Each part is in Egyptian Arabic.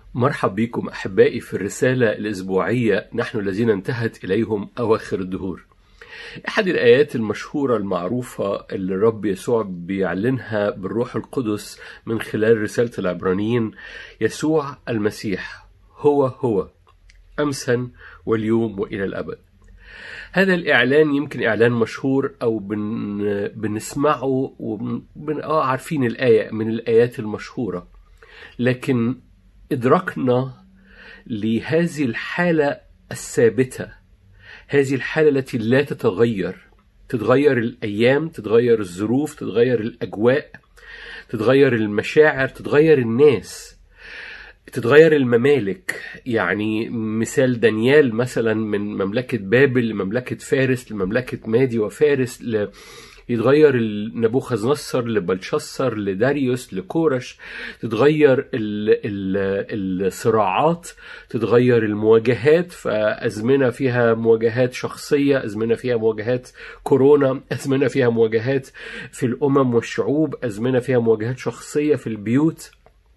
مرحب بكم أحبائي في الرسالة الأسبوعية نحن الذين انتهت إليهم أواخر الدهور أحد الآيات المشهورة المعروفة اللي الرب يسوع بيعلنها بالروح القدس من خلال رسالة العبرانيين يسوع المسيح هو هو أمسا واليوم وإلى الأبد هذا الإعلان يمكن إعلان مشهور أو بن بنسمعه وبن آه عارفين الآية من الآيات المشهورة لكن إدراكنا لهذه الحالة الثابتة هذه الحالة التي لا تتغير تتغير الأيام تتغير الظروف تتغير الأجواء تتغير المشاعر تتغير الناس تتغير الممالك يعني مثال دانيال مثلا من مملكة بابل لمملكة فارس لمملكة مادي وفارس ل... يتغير نبوخذ نصر لبلشسر لداريوس لكورش تتغير ال ال الصراعات تتغير المواجهات فأزمنة فيها مواجهات شخصية أزمنة فيها مواجهات كورونا أزمنة فيها مواجهات في الأمم والشعوب أزمنة فيها مواجهات شخصية في البيوت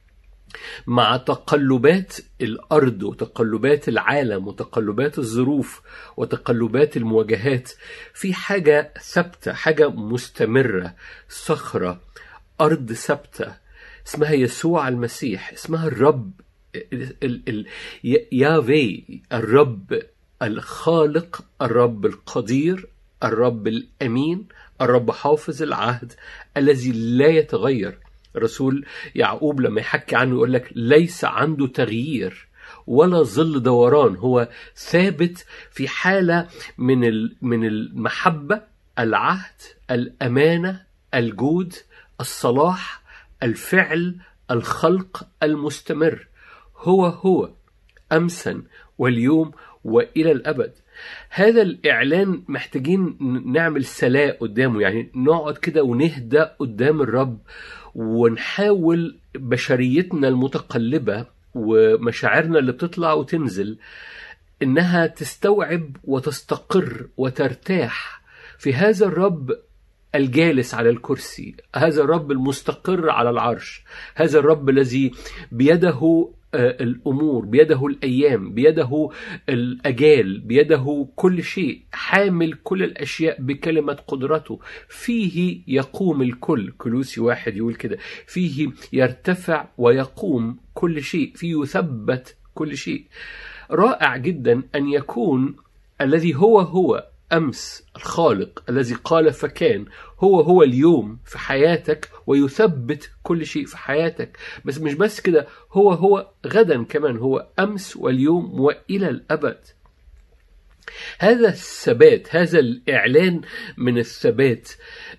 مع تقلبات الارض وتقلبات العالم وتقلبات الظروف وتقلبات المواجهات في حاجه ثابته حاجه مستمره صخره ارض ثابته اسمها يسوع المسيح اسمها الرب ال ال يافي الرب الخالق الرب القدير الرب الامين الرب حافظ العهد الذي لا يتغير الرسول يعقوب لما يحكي عنه يقول لك ليس عنده تغيير ولا ظل دوران هو ثابت في حالة من من المحبة العهد الأمانة الجود الصلاح الفعل الخلق المستمر هو هو أمسا واليوم وإلى الأبد هذا الإعلان محتاجين نعمل سلاء قدامه يعني نقعد كده ونهدى قدام الرب ونحاول بشريتنا المتقلبة ومشاعرنا اللي بتطلع وتنزل إنها تستوعب وتستقر وترتاح في هذا الرب الجالس على الكرسي هذا الرب المستقر على العرش هذا الرب الذي بيده الامور بيده الايام بيده الاجال بيده كل شيء حامل كل الاشياء بكلمه قدرته فيه يقوم الكل كلوسي واحد يقول كده فيه يرتفع ويقوم كل شيء فيه يثبت كل شيء رائع جدا ان يكون الذي هو هو امس الخالق الذي قال فكان هو هو اليوم في حياتك ويثبت كل شيء في حياتك بس مش بس كده هو هو غدا كمان هو امس واليوم والى الابد هذا الثبات هذا الاعلان من الثبات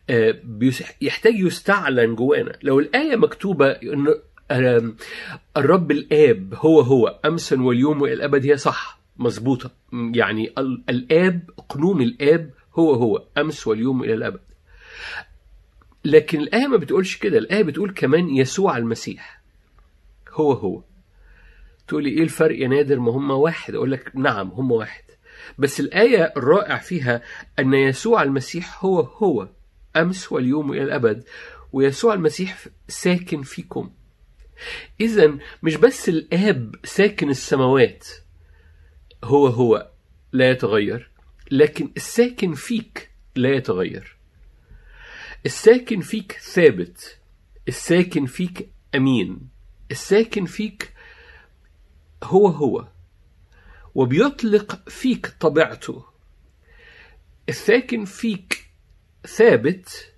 يحتاج يستعلن جوانا لو الايه مكتوبه ان الرب الاب هو هو امسا واليوم والى الابد هي صح مظبوطة يعني الآب قنوم الآب هو هو أمس واليوم إلى الأبد لكن الآية ما بتقولش كده الآية بتقول كمان يسوع المسيح هو هو تقول لي إيه الفرق يا نادر ما هم واحد أقول لك نعم هم واحد بس الآية الرائع فيها أن يسوع المسيح هو هو أمس واليوم إلى الأبد ويسوع المسيح ساكن فيكم إذا مش بس الآب ساكن السماوات هو هو لا يتغير لكن الساكن فيك لا يتغير الساكن فيك ثابت الساكن فيك امين الساكن فيك هو هو وبيطلق فيك طبيعته الساكن فيك ثابت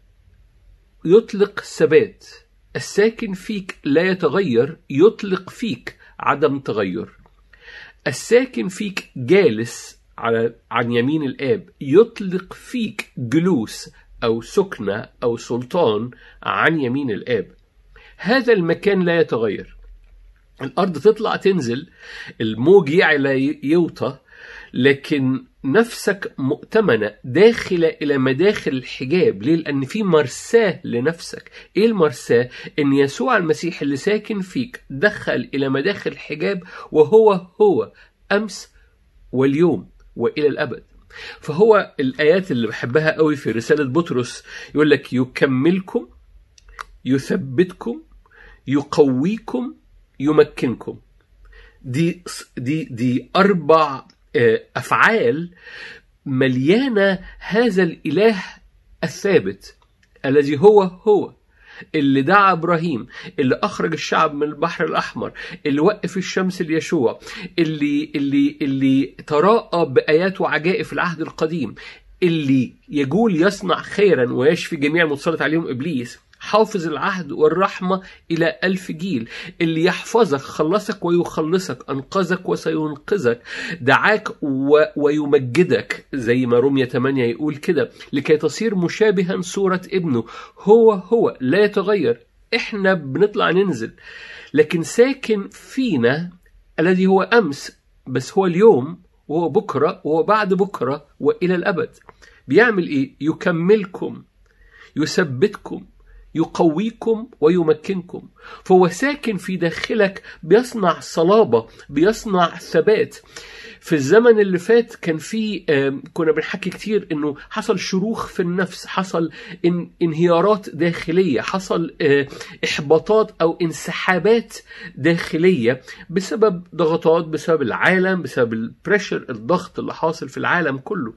يطلق ثبات الساكن فيك لا يتغير يطلق فيك عدم تغير الساكن فيك جالس على عن يمين الآب يطلق فيك جلوس أو سكنة أو سلطان عن يمين الآب هذا المكان لا يتغير الأرض تطلع تنزل الموج يعلى يوطى لكن نفسك مؤتمنة داخلة إلى مداخل الحجاب ليه؟ لأن في مرساة لنفسك إيه المرساة؟ إن يسوع المسيح اللي ساكن فيك دخل إلى مداخل الحجاب وهو هو أمس واليوم وإلى الأبد فهو الآيات اللي بحبها قوي في رسالة بطرس يقول لك يكملكم يثبتكم يقويكم يمكنكم دي دي دي اربع آه، افعال مليانه هذا الاله الثابت الذي هو هو اللي دعا ابراهيم اللي اخرج الشعب من البحر الاحمر اللي وقف الشمس ليشوع اللي اللي اللي تراءى بايات وعجائب في العهد القديم اللي يجول يصنع خيرا ويشفي جميع المتسلط عليهم ابليس حافظ العهد والرحمة إلى ألف جيل اللي يحفظك خلصك ويخلصك أنقذك وسينقذك دعاك و... ويمجدك زي ما رومية 8 يقول كده لكي تصير مشابها صورة ابنه هو هو لا يتغير احنا بنطلع ننزل لكن ساكن فينا الذي هو أمس بس هو اليوم وهو بكرة وهو بعد بكرة وإلى الأبد بيعمل إيه؟ يكملكم يثبتكم يقويكم ويمكنكم فهو ساكن في داخلك بيصنع صلابة بيصنع ثبات في الزمن اللي فات كان في آم، كنا بنحكي كتير انه حصل شروخ في النفس حصل ان انهيارات داخلية حصل آه، احباطات او انسحابات داخلية بسبب ضغطات بسبب العالم بسبب البريشر الضغط اللي حاصل في العالم كله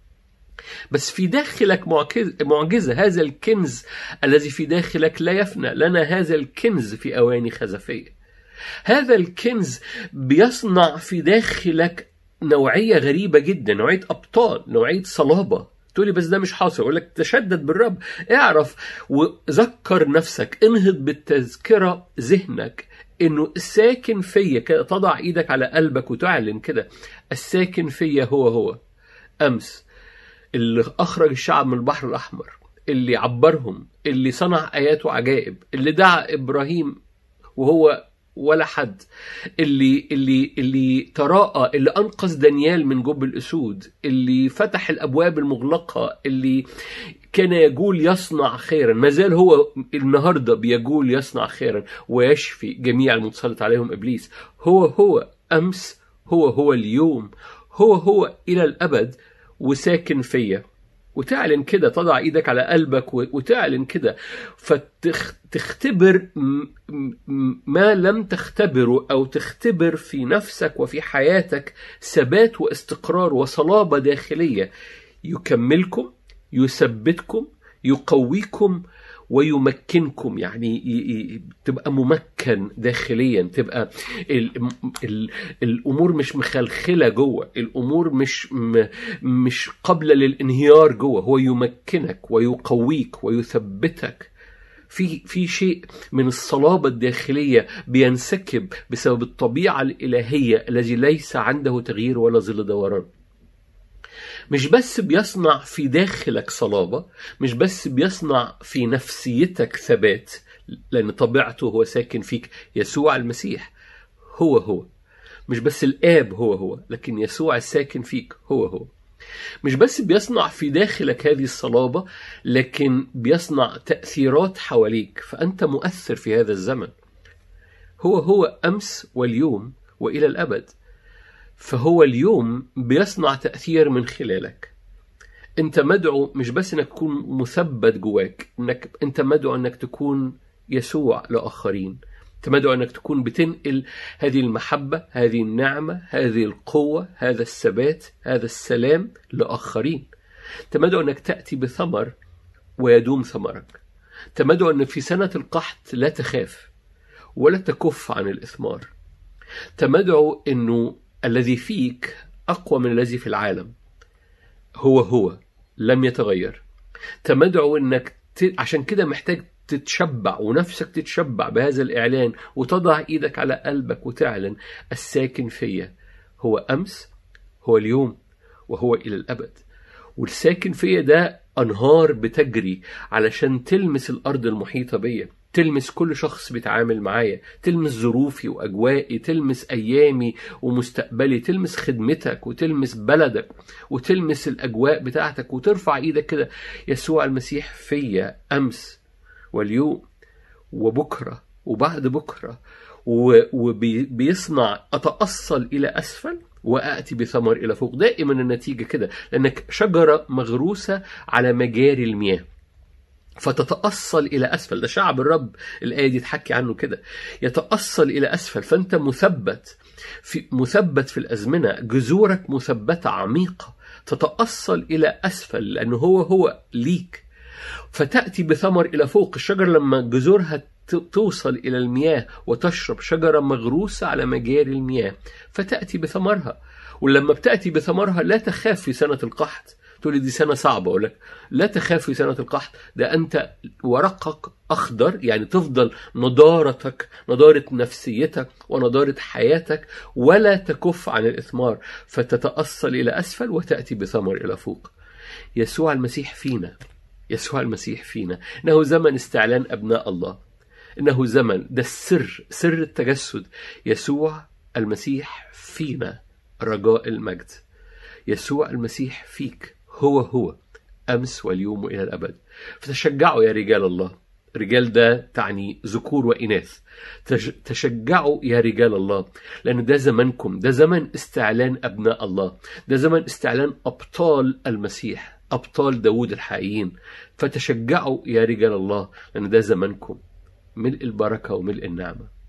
بس في داخلك معجز- معجزة هذا الكنز الذي في داخلك لا يفنى لنا هذا الكنز في أواني خزفية هذا الكنز بيصنع في داخلك نوعية غريبة جدا نوعية أبطال نوعية صلابة تقولي بس ده مش حاصل اقول لك تشدد بالرب اعرف وذكر نفسك انهض بالتذكره ذهنك انه الساكن فيا كده تضع ايدك على قلبك وتعلن كده الساكن فيا هو هو امس اللي اخرج الشعب من البحر الاحمر اللي عبرهم اللي صنع ايات وعجائب اللي دعا ابراهيم وهو ولا حد اللي اللي اللي تراءى اللي انقذ دانيال من جب الاسود اللي فتح الابواب المغلقه اللي كان يجول يصنع خيرا ما زال هو النهارده بيجول يصنع خيرا ويشفي جميع المتسلط عليهم ابليس هو هو امس هو هو اليوم هو هو الى الابد وساكن فيا وتعلن كده تضع ايدك على قلبك و- وتعلن كده فتختبر ما لم تختبره او تختبر في نفسك وفي حياتك ثبات واستقرار وصلابه داخليه يكملكم يثبتكم يقويكم ويمكنكم يعني ي- ي- تبقى ممكن داخليا تبقى ال ال الامور مش مخلخله جوه الامور مش م مش قابله للانهيار جوه هو يمكنك ويقويك ويثبتك في في شيء من الصلابه الداخليه بينسكب بسبب الطبيعه الالهيه الذي ليس عنده تغيير ولا ظل دوران مش بس بيصنع في داخلك صلابة مش بس بيصنع في نفسيتك ثبات لأن طبيعته هو ساكن فيك يسوع المسيح هو هو مش بس الآب هو هو لكن يسوع الساكن فيك هو هو مش بس بيصنع في داخلك هذه الصلابة لكن بيصنع تأثيرات حواليك فأنت مؤثر في هذا الزمن هو هو أمس واليوم وإلى الأبد فهو اليوم بيصنع تأثير من خلالك انت مدعو مش بس انك تكون مثبت جواك انك انت مدعو انك تكون يسوع لاخرين انت مدعو انك تكون بتنقل هذه المحبه هذه النعمه هذه القوه هذا الثبات هذا السلام لاخرين انت مدعو انك تاتي بثمر ويدوم ثمرك انت مدعو ان في سنه القحط لا تخاف ولا تكف عن الاثمار انت مدعو انه الذي فيك اقوى من الذي في العالم هو هو لم يتغير تمدعو انك ت... عشان كده محتاج تتشبع ونفسك تتشبع بهذا الاعلان وتضع ايدك على قلبك وتعلن الساكن فيا هو امس هو اليوم وهو الى الابد والساكن فيا ده انهار بتجري علشان تلمس الارض المحيطه بيا تلمس كل شخص بيتعامل معايا تلمس ظروفي واجوائي تلمس ايامي ومستقبلي تلمس خدمتك وتلمس بلدك وتلمس الاجواء بتاعتك وترفع ايدك كده يسوع المسيح فيا امس واليوم وبكره وبعد بكره وبيصنع اتاصل الى اسفل واتي بثمر الى فوق دائما النتيجه كده لانك شجره مغروسه على مجاري المياه فتتأصل إلى أسفل ده شعب الرب الآية دي تحكي عنه كده يتأصل إلى أسفل فأنت مثبت في مثبت في الأزمنة جذورك مثبتة عميقة تتأصل إلى أسفل لأنه هو هو ليك فتأتي بثمر إلى فوق الشجر لما جذورها توصل إلى المياه وتشرب شجرة مغروسة على مجاري المياه فتأتي بثمرها ولما بتأتي بثمرها لا تخاف في سنة القحط تقول لي دي سنة صعبة أقول لك لا تخاف في سنة القحط ده أنت ورقك أخضر يعني تفضل نضارتك نضارة نفسيتك ونضارة حياتك ولا تكف عن الإثمار فتتأصل إلى أسفل وتأتي بثمر إلى فوق يسوع المسيح فينا يسوع المسيح فينا إنه زمن استعلان أبناء الله إنه زمن ده السر سر التجسد يسوع المسيح فينا رجاء المجد يسوع المسيح فيك هو هو أمس واليوم وإلى الأبد فتشجعوا يا رجال الله رجال ده تعني ذكور وإناث تشجعوا يا رجال الله لأن ده زمنكم ده زمن استعلان أبناء الله ده زمن استعلان أبطال المسيح أبطال داود الحقيقيين فتشجعوا يا رجال الله لأن ده زمنكم ملء البركة وملء النعمة